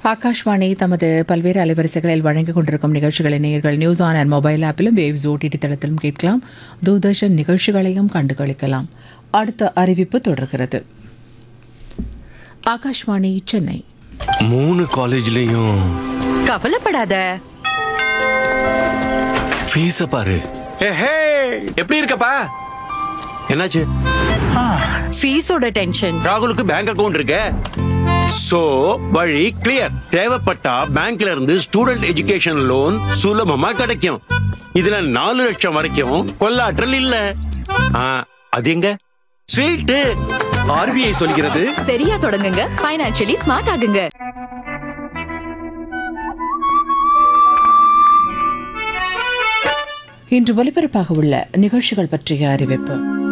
ஆகாஷ்வாணி தமது பல்வேறு அலைவரிசைகளில் வழங்கிக் கொண்டிருக்கும் நிகழ்ச்சிகளை நேயர்கள் நியூஸ் ஆன் அண்ட் மொபைல் ஆப்பிலும் வேவ்ஸ் ஓடிடி தளத்திலும் கேட்கலாம் தூர்தர்ஷன் நிகழ்ச்சிகளையும் கண்டு களிக்கலாம் அடுத்த அறிவிப்பு தொடர்கிறது ஆகாஷ்வாணி சென்னை மூணு காலேஜ்லயும் கவலைப்படாத ஃபீஸ பாரு ஹே எப்படி இருக்கப்பா என்னாச்சு ஃபீஸோட டென்ஷன் ராகுலுக்கு பேங்க் அக்கவுண்ட் இருக்கு சோ வழி கிளியர் தேவைப்பட்டா பேங்க்ல இருந்து ஸ்டூடெண்ட் எஜுகேஷன் லோன் சுலபமா கிடைக்கும் இதுல நாலு லட்சம் வரைக்கும் கொள்ளாற்றல் இல்ல ஆ, அது எங்க ஸ்வீட்டு ஆர்பிஐ சொல்கிறது சரியா தொடங்குங்க ஃபைனான்சியலி ஸ்மார்ட் ஆகுங்க இன்று ஒலிபரப்பாக உள்ள நிகழ்ச்சிகள் பற்றிய அறிவிப்பு